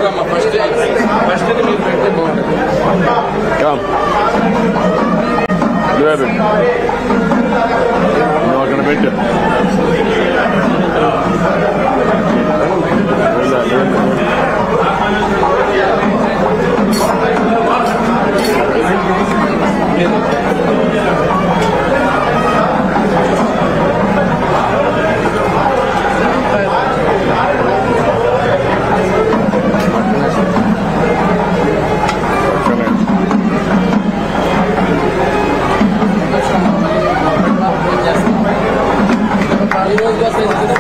చూడమ్మా first first మీరు పెడితే బాగుంటుంది కమ్ నువ్వే పెట్టు నువ్వు అక్కడ పెట్టు వెళ్ళు, వెళ్ళు. ఓకేనే. ఈ రోజు కోసం ఎందుకు?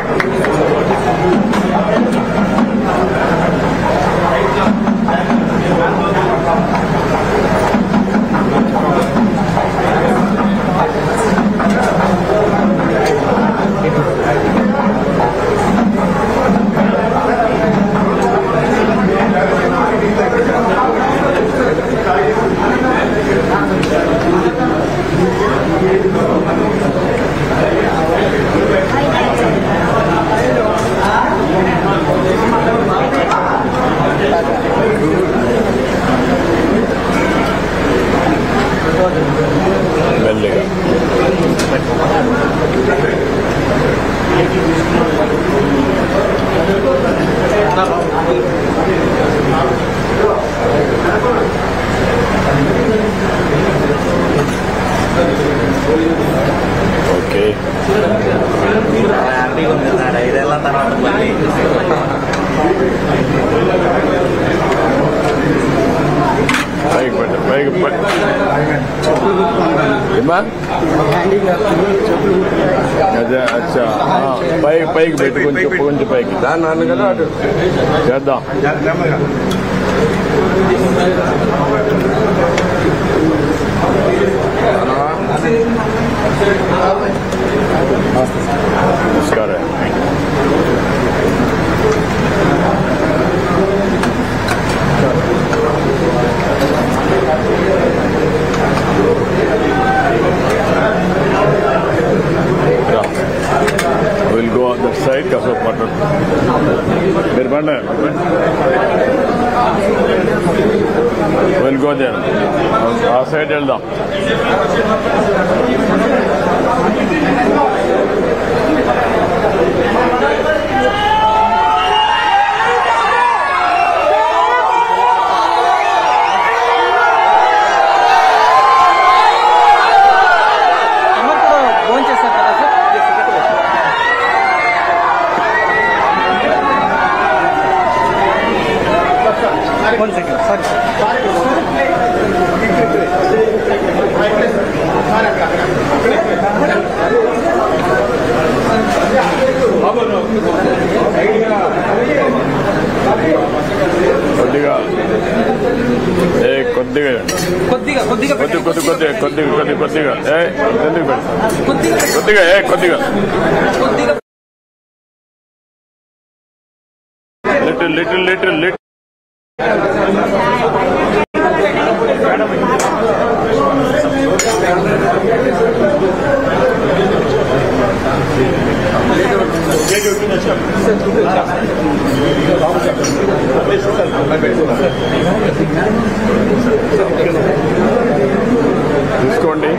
మెల్లిగా ఓకే హ్యాపీగా ఉంది సార్ ఐదేళ్ల తర్వాత మళ్ళీ పైకి పెట్టు పైకి పెట్టు ఏమా అదే అచ్చా ఆ, పైకి పైకి పెట్టు కొంచెం కొంచెం పైకి చేద్దాం నమస్కారం will go on that side కాసేపు పట్టండి మీరు పండి విల్ గో దేర్ ఆ సైడ్ వెళ్దాం ఫోన్ చేస్తారు కదా సార్ వన్ సెకండ్ సారీ కొద్దిగా ఏ కొద్దిగా కొద్దిగా కొద్దిగా కొద్ది కొద్ది కొద్దిగా కొద్దిగా కొద్ది కొద్దిగా ఏ ఎందుకు పెట్టు కొద్దిగా కొద్దిగా ఏ కొద్దిగా కొద్దిగా లిటిల్ లిటిల్ లిటిల్ లిటిల్ తీసుకోండి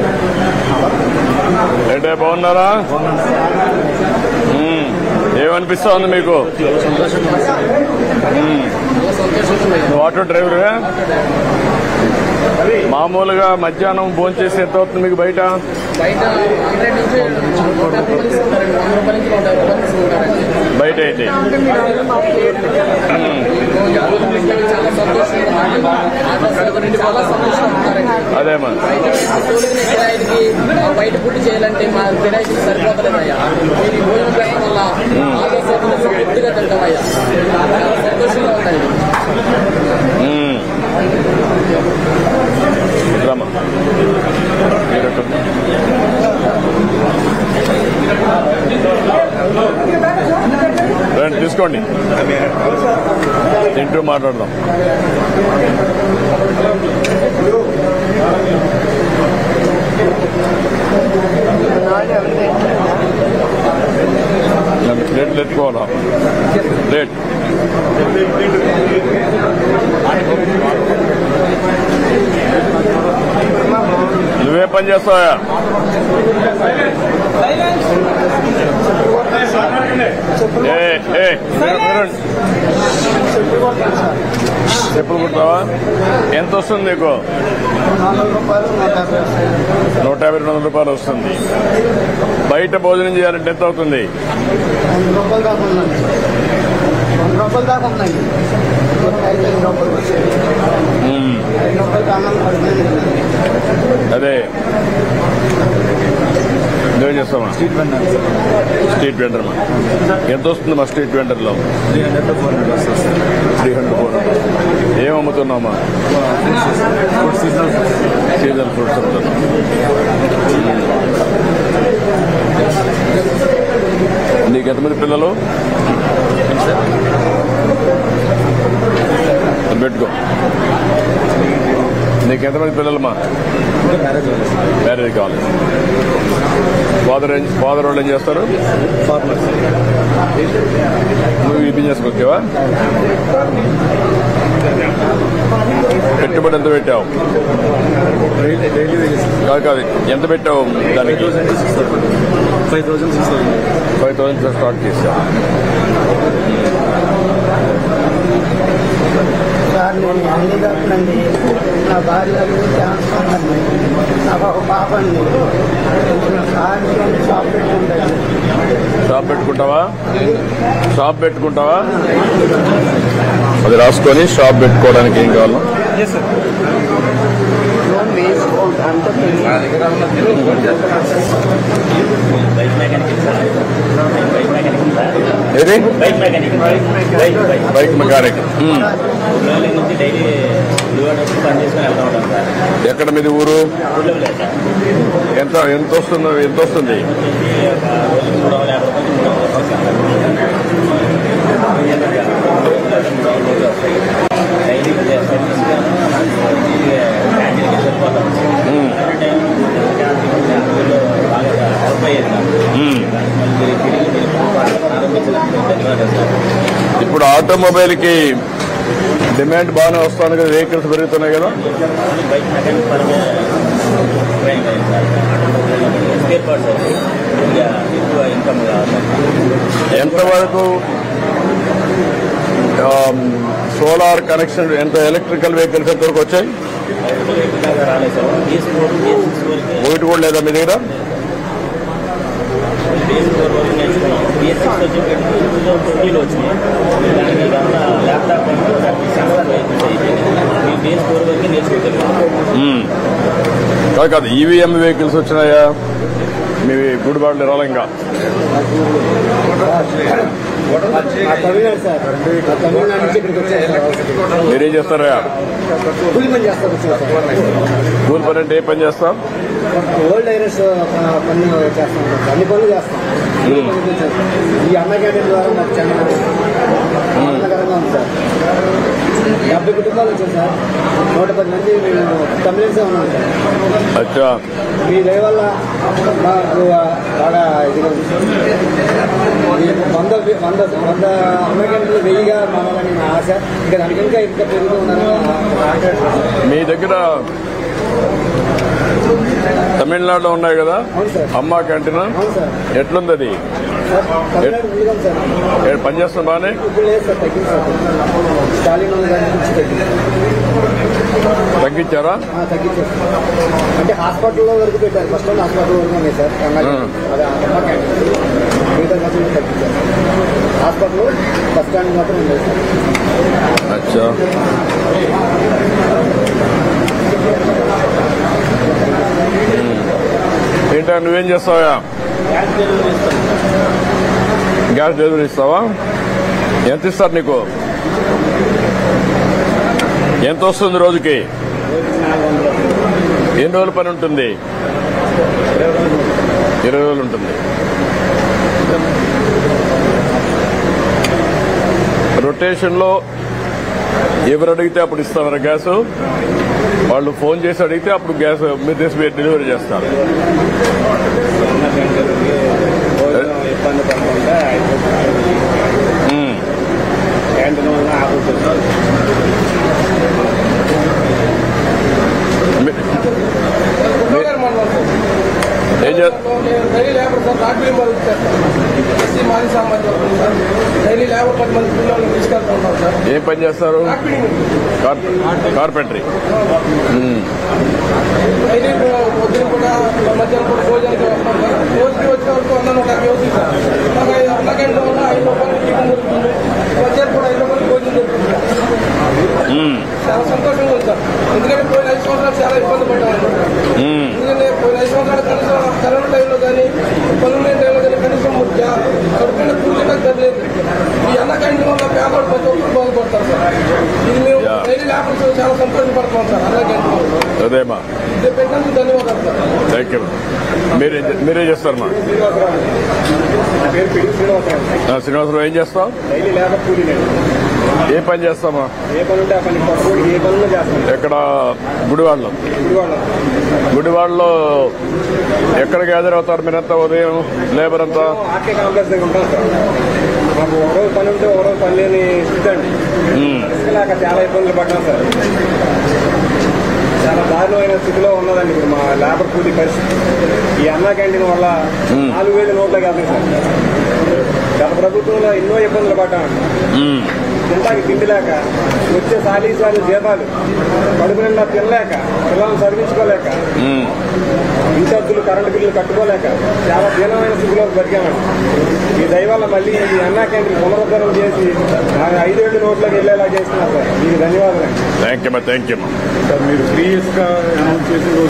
ఏంటే బాగున్నారా మ్మ్. ఏమనిపిస్తా ఉంది మీకు మ్మ్. నువ్వు ఆటో డ్రైవరే మామూలుగా మధ్యాహ్నం భోజనం చేసి ఎంత అవుతుంది మీకు బయట బయట హండ్రెడ్ నుంచి నూట యాభై రూపాయలు తీసుకుంటారండి వంద రూపాయల నుంచి నూట యాభై రూపాయలు తీసుకుంటారండి బయట అయితే మ్మ్. చాలా సంతోషంగా ఆటో చాలా సంతోషంగా ఉన్నారండి అదే మరి తోలుకునే కిరాయికి ఆ బయట ఫుడ్ చేయాలంటే మా కిరాయికి సరిపోతలేదయ్యా మీరు ఈ భోజనం పెట్టడం వల్ల ఆటో సేవలు పూర్తిగా తింటామయ్యా చాలా సంతోషంగా ఉందండి మ్మ్. రమ్మా మీరు అక్కడ. రండి తీసుకోండి తింటూ మాట్లాడదాం నన్ను ప్లేట్లు ఎత్తుకోవాలా ప్లేట్ నువ్వే పని చేస్తావా ఏ ఏ వినండి. చెప్పులు కుడతావా ఎంత వస్తుంది నీకు నూట యాభై రెండు వందల రూపాయలు వస్తుంది బయట భోజనం చేయాలంటే ఎంత అవుతుంది ఐదు రూపాయలు దాకా ఉన్నాయి వంద రూపాయలు దాకా ఉన్నాయి ఐదు ఐదు రూపాయలు మ్మ్. ఐదు రూపాయలు అన్నం పడుతుంది అదే నువ్వేం చేస్తావా స్ట్రీట్ వెండర్ స్ట్రీట్ వెండర్ మా ఎంత వస్తుంది మా స్ట్రీట్ వెండర్లో three hundred to four hundred వస్తుంది త్రీ హండ్రెడ్ ఫోర్ ఏం అమ్ముతున్నామా ఫుడ్ సీజనల్ సీజన్ ఫ్రూట్స్ అమ్ముతున్నాం నీకు ఎంతమంది పిల్లలు అది పెట్టుకో నీకు ఎంతమంది పిల్లలమ్మా మ్యారేజ్ మ్యారేజ్ కావాలి ఫాదర్ ఏం ఫాదర్ వాళ్ళు ఏం చేస్తారు ఫార్మర్స్ నువ్వు ఈ బిజినెస్ వచ్చావా పెట్టుబడి ఎంత పెట్టావు డైలీ డైలీ వేజెస్ కాదు కాదు ఎంత పెట్టావు ఫైవ్ దానికి thousand six thousand five thousand six thousand five thousand start చేసావు సార్ నేను హ్యాండిక్యాప్ట్ అండి నా భార్యకు క్యాన్సర్ అండి నాకు ఒక పాప అండి సార్ షాప్ పెట్టుకుంటాను షాప్ పెట్టుకుంటావా షాప్ పెట్టుకుంటావా అది రాసుకొని షాప్ పెట్టుకోవడానికి ఏం కావాలి లోన్ వేసుకోండి అంటే bike mechanic sir bike mechanic sir ఏది bike mechanic bike bike bike mechanic మ్మ్. ఊళ్ళో నుంచి డైలీ ఊళ్ళో పని చేసుకుని వెళ్తా ఉంటాం సార్ ఎక్కడ మీది ఊరు ఊళ్ళో లేదు సార్ ఎంత ఎంత వస్తుంది ఎంత వస్తుంది వచ్చి ఒక రోజుకి మూడు వందల యాభై రూపాయలు మూడు వందలు వస్తుంది సార్ డైలీ సర్వీస్ క్యాంటీన్కి సరిపోతాం మ్మ్. టైం ఊళ్ళో బాగా హెల్ప్ అయ్యేది నాకు మ్మ్. మళ్ళీ తిరిగి మీరు ప్రారంభించినందుకు ధన్యవాదాలు సార్ ఇప్పుడు ఆటోమొబైల్ కి డిమాండ్ బాగానే వస్తుంది కదా వెహికల్స్ పెరుగుతున్నాయి కదా ఓన్లీ బైక్ మెకానిక్ పరంగా ట్రైన్ అయింది సార్ స్పేర్ పార్ట్స్ అయితే ఇంకా ఎక్కువ ఇన్కమ్ కావాలి ఎంతవరకు సోలార్ కనెక్షన్ ఎంత ఎలక్ట్రికల్ వెహికల్స్ ఎంతవరకు వచ్చాయి దాకా రాలేదు sir BS four BS six వరకు ఒకటి కూడా లేదా మీ దగ్గర బీఎస్ ఫోర్ వరకు నేర్చుకున్నాం బీఎస్ సిక్స్ వచ్చేప్పటికి టూ థౌసండ్ ట్వంటీలో వచ్చినాయి దానికి కాకుండా ల్యాప్టాప్ సెన్సార్ వెహికల్స్ అయిపోయింది మీ బీఎస్ ఫోర్ వరకు నేర్చుకోగలిగాం మ్మ్. కాదు కాదు ఈవీఎం వెహికల్స్ వచ్చినాయా మీ గుడిబాట్లు రాలంగా తమిళనాడు సార్ ఆ తమిళనాడు నుంచి ఇక్కడికి వచ్చాను సార్ మీరేం చేస్తారా కూలి పని చేస్తారు సార్ కూలి పని అంటే ఏ పని చేస్తాం ఓల్డ్ ఐరస్ పని చేస్తాం సార్ అన్ని పనులు చేస్తాం కూలి పనులు చేస్తాం. ఈ అన్న క్యాంటీన్ ద్వారా మాకు చాలా ఆనందకరంగా ఉంది సార్ డెబ్బై కుటుంబాలు వచ్చాయి సార్ నూట పది మంది మేము తమిళన్సే ఉన్నాం సార్ అచ్చా మీ దయ వల్ల మాకు బాగా ఇదిగా ఉంది సార్. ఈ వంద వంద వంద అమెరికన్లు వెయ్యిగా మారాలని నా ఆశ ఇంకా దానికి ఇంకా ఇంకా పెరుగుతూ ఉందని ఆశ. మీ దగ్గర తమిళనాడులో ఉన్నాయి కదా అవును సార్ అమ్మా క్యాంటీన్ అవును సార్ ఎట్లుంది అది సార్ తమిళనాడు ముందుగా ఉంది సార్ ఏ పని చేస్తుంది బాగానే ఇప్పుడు లేదు సార్ తగ్గింది సార్ స్టాలిన్ ఉన్న దాని నుంచి తగ్గింది తగ్గించారా ఆ, తగ్గించారు అంటే హాస్పిటల్లో వరకు పెట్టారు ఫస్ట్ టైం హాస్పిటల్ వరకు ఉన్నాయి సార్ ఆ. అదే అమ్మ క్యాంటీన్ మిగతా మాత్రం తగ్గించారు హాస్పిటల్ బస్ స్టాండ్ మాత్రం ఉంది సార్ అచ్చా ఏంటా నువ్వేం చేస్తావా గ్యాస్ డెలివరీ ఇస్తాం గ్యాస్ డెలివరీ ఇస్తావా ఎంత ఇస్తారు నీకు ఎంత వస్తుంది రోజుకి ఎన్ని రోజుల పని ఉంటుంది ఇరవై రోజులు ఉంటుంది రొటేషన్లో ఎవరు అడిగితే అప్పుడు ఇస్తారా గ్యాస్ వాళ్ళు ఫోన్ చేసి అడిగితే అప్పుడు గ్యాస్ మీరు తీసి మీరు డెలివరీ చేస్తారు భోజనం ఇబ్బంది పడకుండా అయిపోతుంది ఉమ్. క్యాంటీన్ వల్ల ఆపేస్తుంది మీ- ఏం చే డైలీ లేబర్ సార్ రాత్రి మరి ఎస్సీ మాజీ సామాజిక సార్ డైలీ లేబర్ పది మంది పిల్లల్ని తీసుకెళ్తా ఉన్నాం సార్ ఏం పని చేస్తారు రాత్రి కార్పె- కార్పెంటరీ ఉమ్. డైలీ పొద్దున కూడా మధ్యాహ్నం కూడా భోజనానికి వస్తాం సార్ రోజుకి వచ్చే వరకు వంద నూట యాభై అవుతుంది సార్ అలాగే అన్నగంటలో ఉన్న ఐదు రూపాయలు టిఫిన్ దొరుకుతుంది మధ్యాహ్నం కూడా ఐదు రూపాయలు భోజనం దొరుకుతుంది సార్ ఉమ్. చాలా సంతోషంగా ఉంది సార్ ఎందుకంటే పోయిన ఐదు సంవత్సరాలు చాలా ఇబ్బంది పడ్డాను ఉమ్. ఎందుకంటే పోయిన ఐదు సంవత్సరాలు కనీసం కరోనా టైంలో కానీ పనులు లేని టైంలో కానీ కనీసం కడుపున కూర్చున్నా తెలియదు ఈ అన్న క్యాంటీన్ వల్ల పేదవాడు ప్రతి ఒక్కరు బాగుపడతారు సార్ ఇది మేము Yeah. డైలీ లేకపోతే చాలా సంతోషపడుతున్నాం సార్ అన్న క్యాంటీన్ అదేమా ఇది పెట్టినందుకు ధన్యవాదాలు సార్ థ్యాంక్ యూ మీరే మీరే చేస్తారమ్మా నా పేరు పిడి శ్రీనివాసరావు ఆ, శ్రీనివాసరావు ఏం చేస్తావు డైలీ లేబర్ కూలీ నేను ఏ పని చేస్తామా ఏ పని ఉంటే ఆ పని పట్టుకోడి ఏ పనులు చేస్తాను ఎక్కడ గుడివాడలో ఇప్పుడు వాళ్ళ గుడివాడలో ఎక్కడ గ్యాదర్ అవుతారు మీరంతా ఉదయం లేబర్ అంతా ఆర్కే కాంప్లెక్స్ దగ్గర ఉంటాం సార్ మాకు ఒక రోజు పని ఉంటే ఒక రోజు పని లేని స్థితి అండి ఉమ్. ఇసుకలేక చాలా ఇబ్బందులు పడ్డాం సార్ చాలా దారుణమైన స్థితిలో ఉన్నదండి ఇప్పుడు మా లేబర్ కూలీ పరిస్థితి ఈ అన్నా క్యాంటీన్ వల్ల నాలుగు వేల నోట్లకి వెళ్తాయి సార్ గత ప్రభుత్వంలో ఎన్నో ఇబ్బందులు పడ్డామండి ఉమ్. తింటాకి తిండి లేక వచ్చే సాలీసాలు జీతాలు కడుపు నిండా తినలేక పిల్లల్ని చదివించుకోలేక ఉమ్. ఇన్ఛార్జీలు కరెంటు బిల్లులు కట్టుకోలేక చాలా దీనమైన స్థితిలో బతికామండి ఈ దయవల్ల మళ్ళీ ఈ అన్నా క్యాంటీన్ పునరుద్ధరణ చేసి ఆ ఐదేళ్ల నోట్లోకి వెళ్ళేలా చేస్తున్నారు సార్ మీకు ధన్యవాదాలు థ్యాంక్ యూ అమ్మా థ్యాంక్ యూ అమ్మా సార్ మీరు త్రీ ఇయర్స్ గా అనౌన్స్ చేసిన రోజు